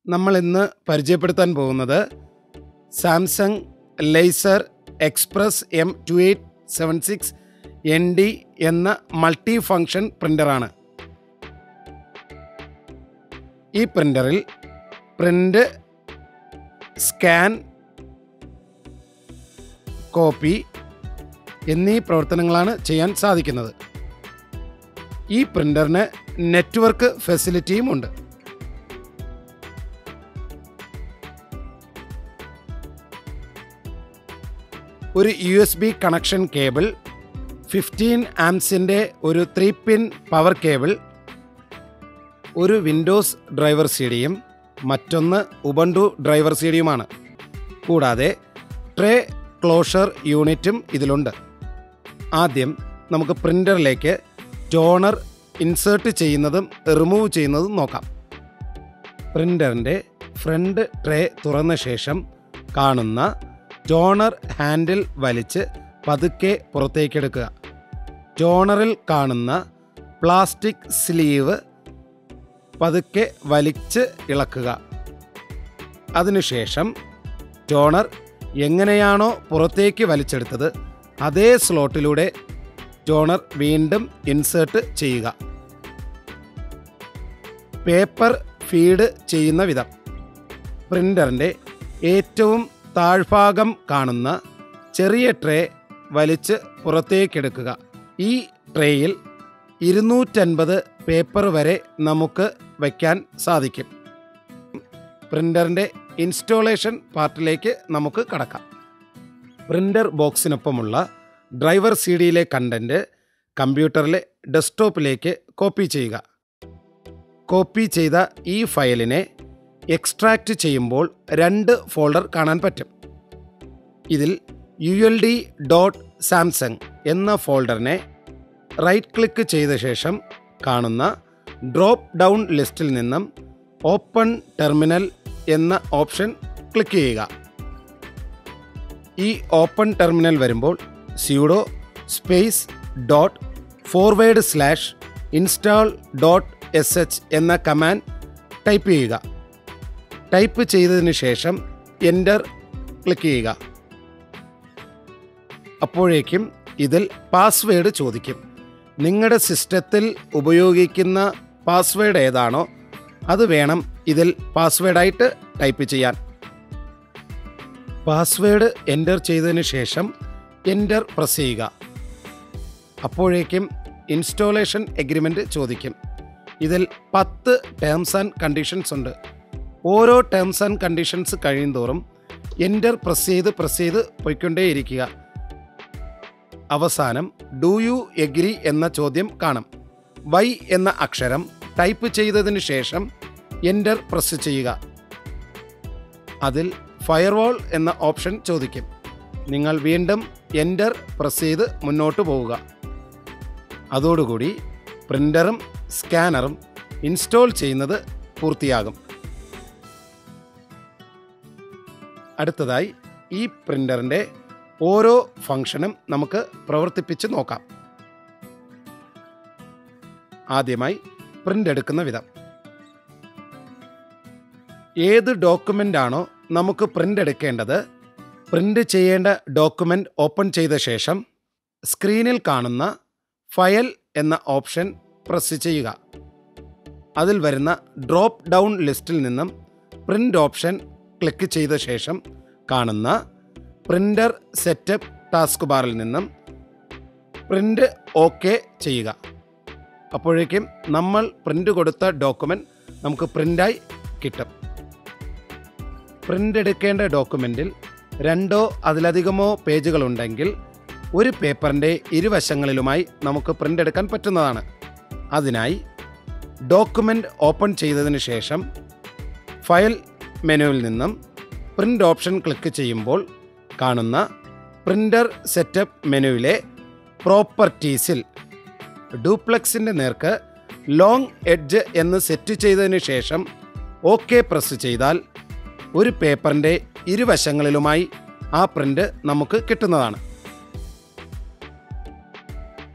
നമ്മൾ ഇന്ന് പരിചയപ്പെടുത്താൻ പോകുന്നത് Samsung laser express M two eight seven six N D എന്ന മൾട്ടി ഫങ്ഷൻ പ്രിൻ്ററാണ് ഈ പ്രിൻ്ററിൽ പ്രിൻ്റ് സ്കാൻ കോപ്പി എന്നീ പ്രവർത്തനങ്ങളാണ് ചെയ്യാൻ സാധിക്കുന്നത് ഈ പ്രിൻ്ററിന് നെറ്റ്വർക്ക് ഫെസിലിറ്റിയും ഉണ്ട് ഒരു U S B connection cable fifteen ആംസിൻ്റെ ഒരു ത്രീ പിൻ പവർ കേബിൾ ഒരു വിൻഡോസ് ഡ്രൈവർ സി ഡിയും മറ്റൊന്ന് ഉബണ്ടു ഡ്രൈവർ സി ഡിയുമാണ് കൂടാതെ ട്രേ ക്ലോഷർ യൂണിറ്റും ഇതിലുണ്ട് ആദ്യം നമുക്ക് പ്രിൻ്ററിലേക്ക് ടോണർ ഇൻസേർട്ട് ചെയ്യുന്നതും റിമൂവ് ചെയ്യുന്നതും നോക്കാം പ്രിൻ്ററിൻ്റെ ഫ്രണ്ട് ട്രേ തുറന്ന ശേഷം കാണുന്ന ടോണർ ഹാൻഡിൽ വലിച്ച് പതുക്കെ പുറത്തേക്കെടുക്കുക ടോണറിൽ കാണുന്ന പ്ലാസ്റ്റിക് സ്ലീവ് പതുക്കെ വലിച്ച് ഇളക്കുക അതിനുശേഷം ടോണർ എങ്ങനെയാണോ പുറത്തേക്ക് വലിച്ചെടുത്തത് അതേ സ്ലോട്ടിലൂടെ ടോണർ വീണ്ടും ഇൻസേർട്ട് ചെയ്യുക പേപ്പർ ഫീഡ് ചെയ്യുന്ന വിധം പ്രിൻ്ററിൻ്റെ ഏറ്റവും താഴ്ഭാഗം കാണുന്ന ചെറിയ ട്രേ വലിച്ച് പുറത്തേക്കെടുക്കുക ഈ ട്രേയിൽ ഇരുന്നൂറ്റൻപത് പേപ്പർ വരെ നമുക്ക് വയ്ക്കാൻ സാധിക്കും പ്രിൻ്ററിൻ്റെ ഇൻസ്റ്റോളേഷൻ പാർട്ടിലേക്ക് നമുക്ക് കടക്കാം പ്രിൻ്റർ ബോക്സിനൊപ്പമുള്ള ഡ്രൈവർ സി ഡിയിലെ കണ്ടൻറ്റ് കമ്പ്യൂട്ടറിലെ ഡെസ്ക്ടോപ്പിലേക്ക് കോപ്പി ചെയ്യുക കോപ്പി ചെയ്ത ഈ ഫയലിനെ എക്സ്ട്രാക്റ്റ് ചെയ്യുമ്പോൾ രണ്ട് ഫോൾഡർ കാണാൻ പറ്റും ഇതിൽ U L D dot Samsung എന്ന ഫോൾഡറിനെ റൈറ്റ് ക്ലിക്ക് ചെയ്ത ശേഷം കാണുന്ന ഡ്രോപ്പ് ഡൗൺ ലിസ്റ്റിൽ നിന്നും ഓപ്പൺ ടെർമിനൽ എന്ന ഓപ്ഷൻ ക്ലിക്ക് ചെയ്യുക ഈ ഓപ്പൺ ടെർമിനൽ വരുമ്പോൾ sudo space dot forward slash install dot S H എന്ന കമാൻഡ് ടൈപ്പ് ചെയ്യുക ടൈപ്പ് ചെയ്തതിന് ശേഷം എൻ്റർ ക്ലിക്ക് ചെയ്യുക അപ്പോഴേക്കും ഇതിൽ പാസ്വേഡ് ചോദിക്കും നിങ്ങളുടെ സിസ്റ്റത്തിൽ ഉപയോഗിക്കുന്ന പാസ്വേഡ് ഏതാണോ അത് വേണം ഇതിൽ പാസ്വേഡായിട്ട് ടൈപ്പ് ചെയ്യാൻ പാസ്വേഡ് എൻ്റർ ചെയ്തതിന് ശേഷം എൻ്റർ പ്രസ് ചെയ്യുക അപ്പോഴേക്കും ഇൻസ്റ്റോളേഷൻ എഗ്രിമെൻ്റ് ചോദിക്കും ഇതിൽ പത്ത് ടേംസ് ആൻഡ് കണ്ടീഷൻസ് ഉണ്ട് ഓരോ ടേംസ് ആൻഡ് കണ്ടീഷൻസ് കഴിയുന്തോറും എൻ്റർ പ്രസ് ചെയ്ത് പ്രസ് ചെയ്ത് പോയിക്കൊണ്ടേയിരിക്കുക അവസാനം ഡു യു എഗ്രി എന്ന ചോദ്യം കാണും വൈ എന്ന അക്ഷരം ടൈപ്പ് ചെയ്തതിന് ശേഷം എൻ്റർ പ്രസ് ചെയ്യുക അതിൽ ഫയർവാൾ എന്ന ഓപ്ഷൻ ചോദിക്കും നിങ്ങൾ വീണ്ടും എൻ്റർ പ്രസ് ചെയ്ത് മുന്നോട്ട് പോവുക അതോടുകൂടി പ്രിൻ്ററും സ്കാനറും ഇൻസ്റ്റോൾ ചെയ്യുന്നത് പൂർത്തിയാകും അടുത്തതായി ഈ പ്രിൻ്ററിൻ്റെ ഓരോ ഫംഗ്ഷനും നമുക്ക് പ്രവർത്തിപ്പിച്ച് നോക്കാം ആദ്യമായി പ്രിൻ്റ് എടുക്കുന്ന വിധം ഏത് ഡോക്യുമെൻ്റ് ആണോ നമുക്ക് പ്രിൻ്റ് എടുക്കേണ്ടത് പ്രിൻ്റ് ചെയ്യേണ്ട ഡോക്യുമെൻ്റ് ഓപ്പൺ ചെയ്ത ശേഷം സ്ക്രീനിൽ കാണുന്ന ഫയൽ എന്ന ഓപ്ഷൻ പ്രസ് ചെയ്യുക അതിൽ വരുന്ന ഡ്രോപ്പ് ഡൗൺ ലിസ്റ്റിൽ നിന്നും പ്രിൻ്റ് ഓപ്ഷൻ ക്ലിക്ക് ചെയ്ത ശേഷം കാണുന്ന പ്രിൻ്റർ സെറ്റപ്പ് ടാസ്ക് ബാറിൽ നിന്നും പ്രിൻ്റ് ഓക്കെ ചെയ്യുക അപ്പോഴേക്കും നമ്മൾ പ്രിൻ്റ് കൊടുത്ത ഡോക്യുമെൻ്റ് നമുക്ക് പ്രിൻ്റായി കിട്ടും പ്രിൻ്റ് എടുക്കേണ്ട ഡോക്യുമെൻറ്റിൽ രണ്ടോ അതിലധികമോ പേജുകളുണ്ടെങ്കിൽ ഒരു പേപ്പറിൻ്റെ ഇരുവശങ്ങളിലുമായി നമുക്ക് പ്രിൻ്റ് എടുക്കാൻ പറ്റുന്നതാണ് അതിനായി ഡോക്യുമെൻ്റ് ഓപ്പൺ ചെയ്തതിന് ശേഷം ഫയൽ മെനുവിൽ നിന്നും പ്രിൻ്റ് ഓപ്ഷൻ ക്ലിക്ക് ചെയ്യുമ്പോൾ കാണുന്ന പ്രിൻ്റർ സെറ്റപ്പ് മെനുവിലെ പ്രോപ്പർട്ടീസിൽ ഡ്യൂപ്ലക്സിൻ്റെ നേർക്ക് ലോങ് എഡ്ജ് എന്ന് സെറ്റ് ചെയ്തതിന് ശേഷം ഓക്കെ പ്രസ് ചെയ്താൽ ഒരു പേപ്പറിൻ്റെ ഇരുവശങ്ങളിലുമായി ആ പ്രിൻ്റ് നമുക്ക് കിട്ടുന്നതാണ്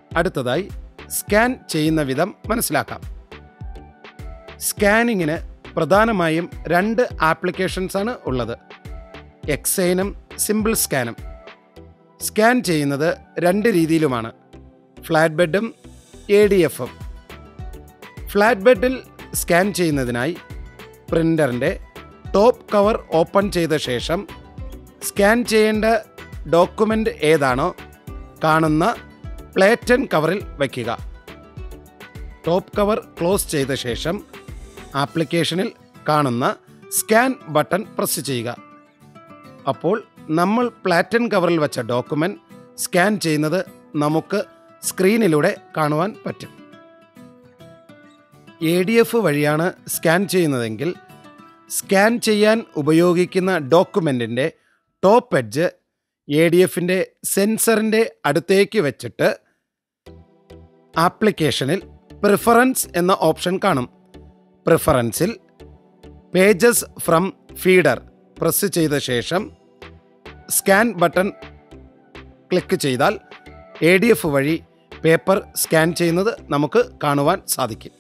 അടുത്തതായി സ്കാൻ ചെയ്യുന്ന വിധം മനസ്സിലാക്കാം സ്കാനിങ്ങിന് പ്രധാനമായും രണ്ട് ആപ്ലിക്കേഷൻസ് ആണ് ഉള്ളത് എക്സൈനും സിമ്പിൾ സ്കാനും സ്കാൻ ചെയ്യുന്നത് രണ്ട് രീതിയിലുമാണ് ഫ്ലാറ്റ് ബെഡും എ ഡി എഫും ഫ്ലാറ്റ് ബെഡിൽ സ്കാൻ ചെയ്യുന്നതിനായി പ്രിൻ്ററിൻ്റെ ടോപ്പ് കവർ ഓപ്പൺ ചെയ്ത ശേഷം സ്കാൻ ചെയ്യേണ്ട ഡോക്യുമെൻ്റ് ഏതാണോ കാണുന്ന പ്ലേറ്റൻ കവറിൽ വയ്ക്കുക ടോപ്പ് കവർ ക്ലോസ് ചെയ്ത ശേഷം ആപ്ലിക്കേഷനിൽ കാണുന്ന സ്കാൻ ബട്ടൺ പ്രസ് ചെയ്യുക അപ്പോൾ നമ്മൾ പ്ലാറ്റൻ കവറിൽ വെച്ച ഡോക്യുമെൻ്റ് സ്കാൻ ചെയ്യുന്നത് നമുക്ക് സ്ക്രീനിലൂടെ കാണുവാൻ പറ്റും എ ഡി എഫ് വഴിയാണ് സ്കാൻ ചെയ്യുന്നതെങ്കിൽ സ്കാൻ ചെയ്യാൻ ഉപയോഗിക്കുന്ന ഡോക്യുമെൻറ്റിൻ്റെ ടോപ്പ് എഡ്ജ് എ ഡി എഫിൻ്റെ സെൻസറിൻ്റെ അടുത്തേക്ക് വെച്ചിട്ട് ആപ്ലിക്കേഷനിൽ പ്രിഫറൻസ് എന്ന ഓപ്ഷൻ കാണും പ്രിഫറൻസിൽ പേജസ് ഫ്രം ഫീഡർ പ്രസ് ചെയ്ത ശേഷം സ്കാൻ ബട്ടൺ ക്ലിക്ക് ചെയ്താൽ എ ഡി എഫ് വഴി പേപ്പർ സ്കാൻ ചെയ്യുന്നത് നമുക്ക് കാണുവാൻ സാധിക്കും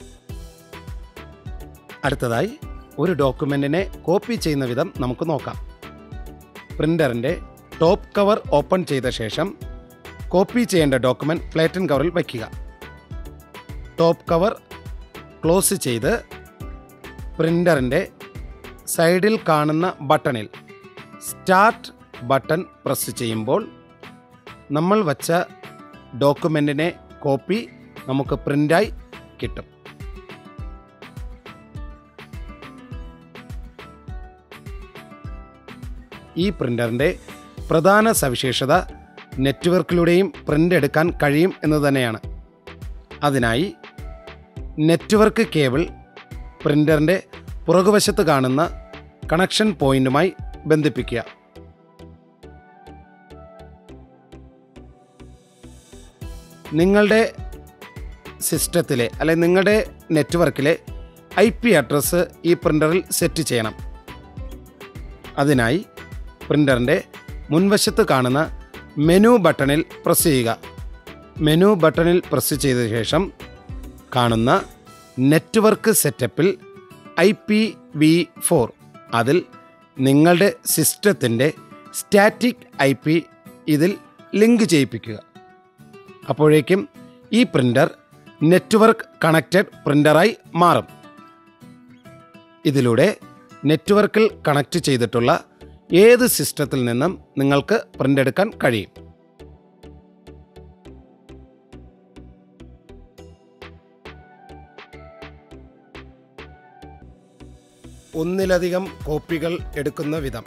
അടുത്തതായി ഒരു ഡോക്യുമെൻറ്റിനെ കോപ്പി ചെയ്യുന്ന വിധം നമുക്ക് നോക്കാം പ്രിൻ്ററിൻ്റെ ടോപ്പ് കവർ ഓപ്പൺ ചെയ്ത ശേഷം കോപ്പി ചെയ്യേണ്ട ഡോക്യുമെൻറ്റ് പ്ലേറ്റൻ കവറിൽ വയ്ക്കുക ടോപ്പ് കവർ ക്ലോസ് ചെയ്ത് പ്രിൻ്ററിൻ്റെ സൈഡിൽ കാണുന്ന ബട്ടണിൽ സ്റ്റാർട്ട് ബട്ടൺ പ്രസ് ചെയ്യുമ്പോൾ നമ്മൾ വച്ച ഡോക്യുമെൻറ്റിനെ കോപ്പി നമുക്ക് പ്രിൻ്റായി കിട്ടും ഈ പ്രിൻ്ററിൻ്റെ പ്രധാന സവിശേഷത നെറ്റ്വർക്കിലൂടെയും പ്രിൻ്റ് എടുക്കാൻ കഴിയും എന്ന് തന്നെയാണ് അതിനായി നെറ്റ്വർക്ക് കേബിൾ പ്രിൻ്ററിൻ്റെ പുറകുവശത്ത് കാണുന്ന കണക്ഷൻ പോയിന്റുമായി ബന്ധിപ്പിക്കുക നിങ്ങളുടെ സിസ്റ്റത്തിലെ അല്ലെങ്കിൽ നിങ്ങളുടെ നെറ്റ്വർക്കിലെ ഐ പി അഡ്രസ്സ് ഈ പ്രിൻ്ററിൽ സെറ്റ് ചെയ്യണം അതിനായി പ്രിൻ്ററിൻ്റെ മുൻവശത്ത് കാണുന്ന മെനു ബട്ടണിൽ പ്രസ് ചെയ്യുക മെനു ബട്ടണിൽ പ്രസ് ചെയ്ത ശേഷം കാണുന്ന നെറ്റ്വർക്ക് സെറ്റപ്പിൽ ഐ പി വി ഫോർ അതിൽ നിങ്ങളുടെ സിസ്റ്റത്തിൻ്റെ സ്റ്റാറ്റിക് ഐ പി ഇതിൽ ലിങ്ക് ചെയ്യിപ്പിക്കുക അപ്പോഴേക്കും ഈ പ്രിൻ്റർ നെറ്റ്വർക്ക് കണക്റ്റഡ് പ്രിൻ്ററായി മാറും ഇതിലൂടെ നെറ്റ്വർക്കിൽ കണക്റ്റ് ചെയ്തിട്ടുള്ള ഏത് സിസ്റ്റത്തിൽ നിന്നും നിങ്ങൾക്ക് പ്രിൻ്റ് എടുക്കാൻ കഴിയും ഒന്നിലധികം കോപ്പികൾ എടുക്കുന്ന വിധം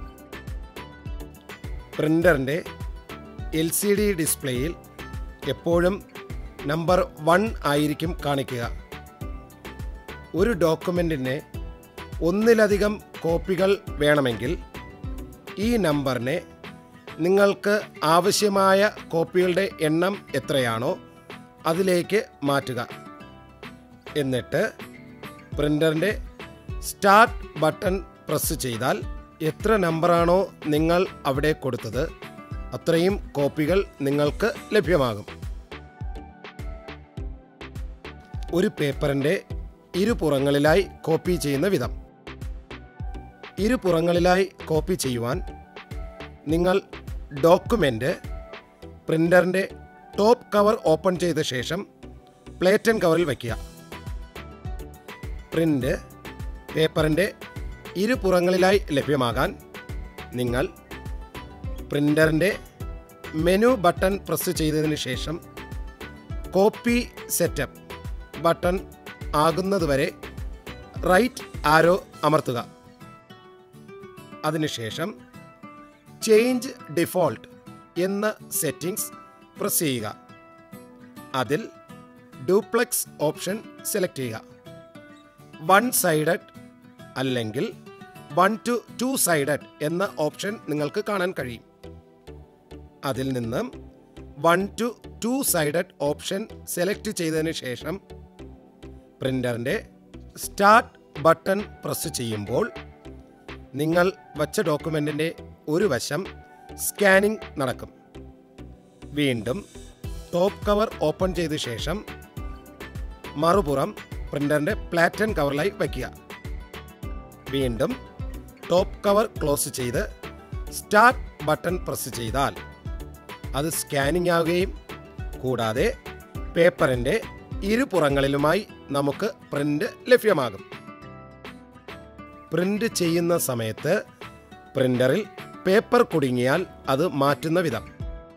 പ്രിൻ്ററിൻ്റെ എൽ സി ഡി ഡിസ്പ്ലേയിൽ എപ്പോഴും നമ്പർ വൺ ആയിരിക്കും കാണിക്കുക ഒരു ഡോക്യുമെൻറ്റിനെ ഒന്നിലധികം കോപ്പികൾ വേണമെങ്കിൽ ഈ നമ്പറിനെ നിങ്ങൾക്ക് ആവശ്യമായ കോപ്പികളുടെ എണ്ണം എത്രയാണോ അതിലേക്ക് മാറ്റുക എന്നിട്ട് പ്രിൻ്ററിൻ്റെ സ്റ്റാർട്ട് ബട്ടൺ പ്രസ് ചെയ്താൽ എത്ര നമ്പറാണോ നിങ്ങൾ അവിടെ കൊടുത്തത് അത്രയും കോപ്പികൾ നിങ്ങൾക്ക് ലഭ്യമാകും ഒരു പേപ്പറിൻ്റെ ഇരുപുറങ്ങളിലായി കോപ്പി ചെയ്യുന്ന വിധം ഇരുപുറങ്ങളിലായി കോപ്പി ചെയ്യുവാൻ നിങ്ങൾ ഡോക്യുമെൻ്റ് പ്രിൻ്ററിൻ്റെ ടോപ്പ് കവർ ഓപ്പൺ ചെയ്ത ശേഷം പ്ലേറ്റൻ കവറിൽ വയ്ക്കുക പ്രിൻ്റ് പേപ്പറിൻ്റെ ഇരുപുറങ്ങളിലായി ലഭ്യമാകാൻ നിങ്ങൾ പ്രിൻ്ററിൻ്റെ മെനു ബട്ടൺ പ്രസ് ചെയ്തതിന് ശേഷം കോപ്പി സെറ്റപ്പ് ബട്ടൺ ആകുന്നതുവരെ റൈറ്റ് ആരോ അമർത്തുക അതിനുശേഷം ചേഞ്ച് ഡിഫോൾട്ട് എന്ന സെറ്റിംഗ്സ് പ്രസ് ചെയ്യുക അതിൽ ഡ്യൂപ്ലെക്സ് ഓപ്ഷൻ സെലക്ട് ചെയ്യുക വൺ സൈഡഡ് അല്ലെങ്കിൽ വൺ ടു ടു സൈഡഡ് എന്ന ഓപ്ഷൻ നിങ്ങൾക്ക് കാണാൻ കഴിയും അതിൽ നിന്നും one two two sided option select ചെയ്തതിന് ശേഷം പ്രിൻ്ററിൻ്റെ സ്റ്റാർട്ട് ബട്ടൺ പ്രസ് ചെയ്യുമ്പോൾ നിങ്ങൾ വച്ച ഡോക്യുമെൻറ്റിൻ്റെ ഒരു വശം സ്കാനിംഗ് നടക്കും വീണ്ടും ടോപ്പ് കവർ ഓപ്പൺ ചെയ്ത ശേഷം മറുപുറം പ്രിൻ്ററിൻ്റെ പ്ലാറ്റൻ കവറിലായി വയ്ക്കുക വീണ്ടും ടോപ്പ് കവർ ക്ലോസ് ചെയ്ത് സ്റ്റാർട്ട് ബട്ടൺ പ്രസ് ചെയ്താൽ അത് സ്കാനിംഗ് ആവുകയും കൂടാതെ പേപ്പറിൻ്റെ ഇരുപുറങ്ങളിലുമായി നമുക്ക് പ്രിൻ്റ് ലഭ്യമാകും പ്രിൻ്റ് ചെയ്യുന്ന സമയത്ത് പ്രിൻ്ററിൽ പേപ്പർ കുടുങ്ങിയാൽ അത് മാറ്റുന്ന വിധം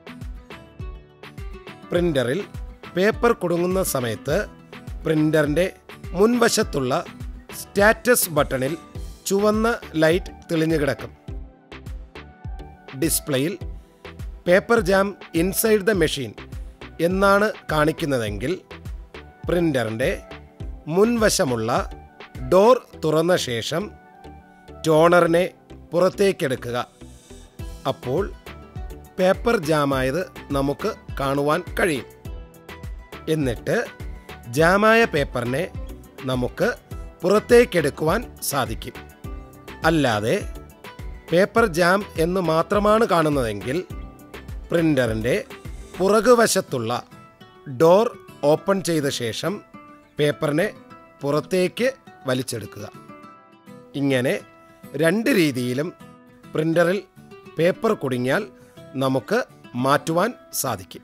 പ്രിൻ്ററിൽ പേപ്പർ കുടുങ്ങുന്ന സമയത്ത് പ്രിൻ്ററിൻ്റെ മുൻവശത്തുള്ള സ്റ്റാറ്റസ് ബട്ടണിൽ ചുവന്ന ലൈറ്റ് തെളിഞ്ഞു കിടക്കും ഡിസ്പ്ലേയിൽ paper jam inside the machine എന്നാണ് കാണിക്കുന്നതെങ്കിൽ പ്രിൻ്ററിൻ്റെ മുൻവശമുള്ള ഡോർ തുറന്ന ശേഷം ടോണറിനെ പുറത്തേക്കെടുക്കുക അപ്പോൾ പേപ്പർ ജാമായത് നമുക്ക് കാണുവാൻ കഴിയും എന്നിട്ട് ജാമായ പേപ്പറിനെ നമുക്ക് പുറത്തേക്കെടുക്കുവാൻ സാധിക്കും അല്ലാതെ പേപ്പർ ജാം എന്ന് മാത്രമാണ് കാണുന്നതെങ്കിൽ പ്രിൻ്ററിൻ്റെ പുറകുവശത്തുള്ള ഡോർ ഓപ്പൺ ചെയ്ത ശേഷം പേപ്പറിനെ പുറത്തേക്ക് വലിച്ചെടുക്കുക ഇങ്ങനെ രണ്ട് രീതിയിലും പ്രിൻ്ററിൽ പേപ്പർ കുടുങ്ങിയാൽ നമുക്ക് മാറ്റുവാൻ സാധിക്കും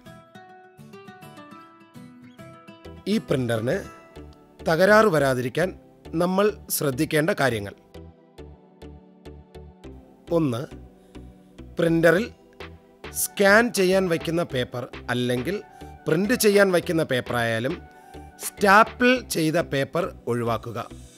ഈ പ്രിൻ്ററിന് തകരാറ് വരാതിരിക്കാൻ നമ്മൾ ശ്രദ്ധിക്കേണ്ട കാര്യങ്ങൾ ഒന്ന് പ്രിൻ്ററിൽ സ്കാൻ ചെയ്യാൻ വയ്ക്കുന്ന പേപ്പർ അല്ലെങ്കിൽ പ്രിൻ്റ് ചെയ്യാൻ വയ്ക്കുന്ന പേപ്പർ ആയാലും സ്റ്റാപ്പിൾ ചെയ്ത പേപ്പർ ഒഴിവാക്കുക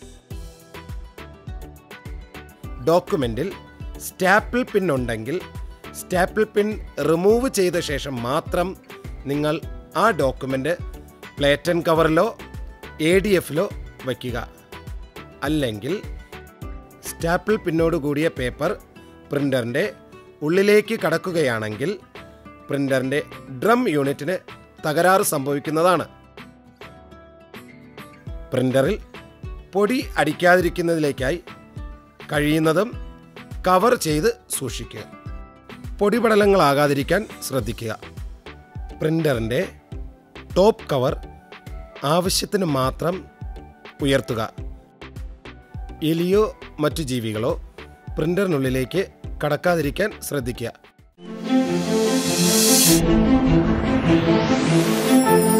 ഡോക്യുമെൻറ്റിൽ സ്റ്റാപ്പിൾ പിൻ ഉണ്ടെങ്കിൽ സ്റ്റാപ്പിൾ പിൻ റിമൂവ് ചെയ്ത ശേഷം മാത്രം നിങ്ങൾ ആ ഡോക്യുമെൻ്റ് പ്ലേറ്റൻ കവറിലോ എ ഡി എഫിലോ വയ്ക്കുക അല്ലെങ്കിൽ സ്റ്റാപ്പിൾ പിന്നോട് കൂടിയ പേപ്പർ പ്രിൻ്ററിൻ്റെ ഉള്ളിലേക്ക് കടക്കുകയാണെങ്കിൽ പ്രിൻ്ററിൻ്റെ ഡ്രം യൂണിറ്റിന് തകരാറ് സംഭവിക്കുന്നതാണ് പ്രിൻ്ററിൽ പൊടി അടിക്കാതിരിക്കുന്നതിലേക്കായി കഴിയുന്നതും കവർ ചെയ്ത് സൂക്ഷിക്കുക പൊടിപടലങ്ങളാകാതിരിക്കാൻ ശ്രദ്ധിക്കുക പ്രിൻ്ററിൻ്റെ ടോപ്പ് കവർ ആവശ്യത്തിന് മാത്രം ഉയർത്തുക എലിയോ മറ്റു ജീവികളോ പ്രിൻ്ററിനുള്ളിലേക്ക് കടക്കാതിരിക്കാൻ ശ്രദ്ധിക്കുക